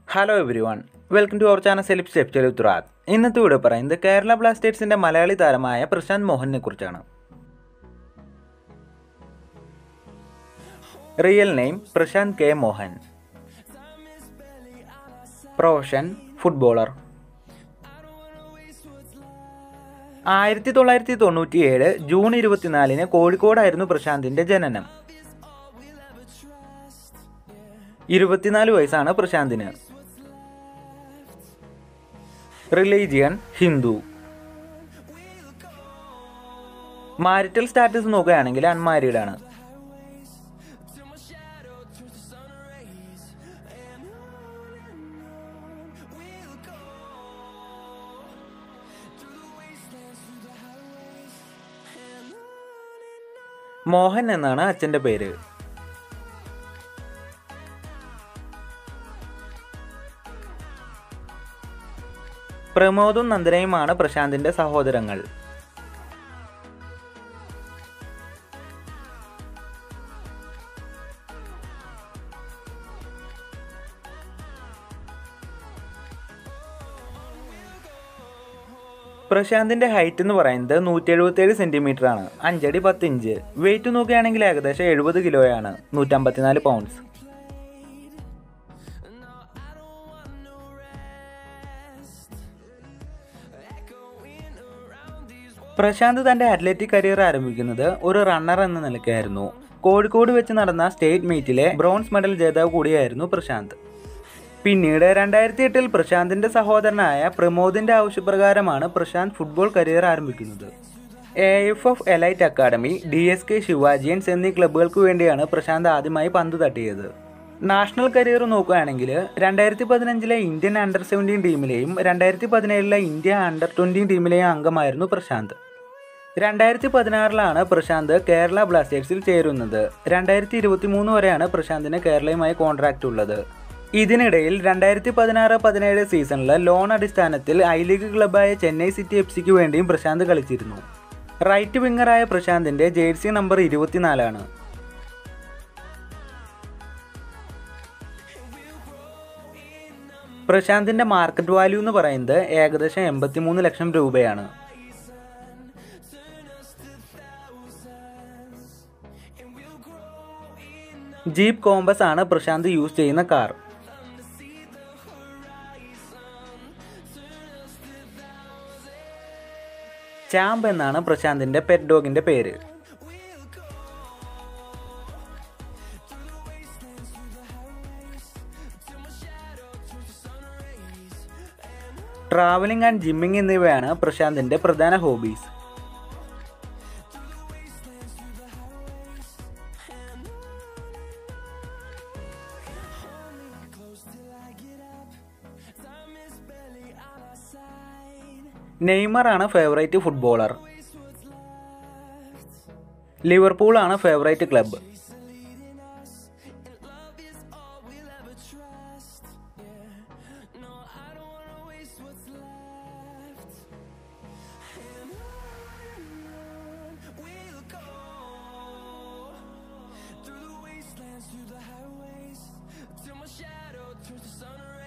hello everyone welcome to our channel സെലിപ് സ്റ്റെപ്ചൽ ഉത്തരാദ് ഇന്നത്തെ വീഡിയോ പറയുന്നത് കേരള ബ്ലാസ്റ്റേഴ്സിന്റെ മലയാളി താരമായ പ്രശാന്ത് മോഹനെ കുറിച്ചാണ് real name Prashanth K Mohan profession footballer ആയിരത്തി തൊള്ളായിരത്തി തൊണ്ണൂറ്റിയേഴ് ജൂൺ ഇരുപത്തിനാലിന് കോഴിക്കോടായിരുന്നു പ്രശാന്തിന്റെ ജനനം ഇരുപത്തിനാല് വയസ്സാണ് പ്രശാന്തിന് റിലീജിയൻ ഹിന്ദു മാരിറ്റൽ സ്റ്റാറ്റസ് നോക്കുകയാണെങ്കിൽ അൺമാരീഡ് ആണ് മോഹൻ എന്നാണ് അച്ഛൻ്റെ പേര് പ്രമോദും നന്ദനയുമാണ് പ്രശാന്തിന്റെ സഹോദരങ്ങൾ പ്രശാന്തിന്റെ ഹൈറ്റ് എന്ന് പറയുന്നത് നൂറ്റി എഴുപത്തേഴ് സെന്റിമീറ്റർ ആണ് അഞ്ചടി പത്ത് ഇഞ്ച് വെയിറ്റ് നോക്കുകയാണെങ്കിൽ ഏകദേശം എഴുപത് കിലോയാണ് നൂറ്റമ്പത്തിനാല് പൗണ്ട്സ് പ്രശാന്ത് തന്റെ അത്ലറ്റിക് കരിയർ ആരംഭിക്കുന്നത് ഒരു റണ്ണർ എന്ന നിലയ്ക്കായിരുന്നു കോഴിക്കോട് വെച്ച് നടന്ന സ്റ്റേറ്റ് മീറ്റിലെ ബ്രോൺസ് മെഡൽ ജേതാവ് കൂടിയായിരുന്നു പ്രശാന്ത് പിന്നീട് രണ്ടായിരത്തി എട്ടിൽ പ്രശാന്തിന്റെ സഹോദരനായ പ്രമോദിന്റെ ആവശ്യപ്രകാരമാണ് പ്രശാന്ത് ഫുട്ബോൾ കരിയർ ആരംഭിക്കുന്നത് A F F elite academy D S K Shivajians എന്നീ ക്ലബ്ബുകൾക്ക് വേണ്ടിയാണ് പ്രശാന്ത് ആദ്യമായി പന്ത് തട്ടിയത് നാഷണൽ കരിയർ നോക്കുകയാണെങ്കിൽ രണ്ടായിരത്തി പതിനഞ്ചിലെ ഇന്ത്യൻ അണ്ടർ സെവൻറ്റീൻ ടീമിലെയും രണ്ടായിരത്തി പതിനേഴിലെ ഇന്ത്യ അണ്ടർ ട്വൻറ്റി ടീമിലെയും അംഗമായിരുന്നു പ്രശാന്ത് രണ്ടായിരത്തി പതിനാറിലാണ് പ്രശാന്ത് കേരള ബ്ലാസ്റ്റേഴ്സിൽ ചേരുന്നത് രണ്ടായിരത്തി ഇരുപത്തി മൂന്ന് വരെയാണ് പ്രശാന്തിന് കേരളയുമായി കോൺട്രാക്റ്റ് ഉള്ളത് ഇതിനിടയിൽ രണ്ടായിരത്തി പതിനാറ് പതിനേഴ് സീസണിൽ ലോൺ അടിസ്ഥാനത്തിൽ ഐ ലീഗ് ക്ലബായ ചെന്നൈ സിറ്റി എഫ് സിക്ക് വേണ്ടിയും പ്രശാന്ത് കളിച്ചിരുന്നു റൈറ്റ് വിങ്ങറായ പ്രശാന്തിന്റെ ജേഴ്സി നമ്പർ ഇരുപത്തിനാലാണ് പ്രശാന്തിന്റെ മാർക്കറ്റ് വാല്യൂ എന്ന് പറയുന്നത് ഏകദേശം എൺപത്തിമൂന്ന് ലക്ഷം രൂപയാണ് ജീപ്പ് കോമ്പസ് ആണ് പ്രശാന്ത് യൂസ് ചെയ്യുന്ന കാർ ചാമ്പ് എന്നാണ് പ്രശാന്തിന്റെ പെറ്റ് ഡോഗിന്റെ പേര് ട്രാവലിംഗ് ആൻഡ് ജിമ്മിങ് എന്നിവയാണ് പ്രശാന്തിന്റെ പ്രധാന ഹോബീസ് നെയ്മർ ആണ് ഫേവറേറ്റ് ഫുട്ബോളർ ലിവർപൂൾ ആണ് favourite club Through the wastelands, through the highways, till my shadow turns to sun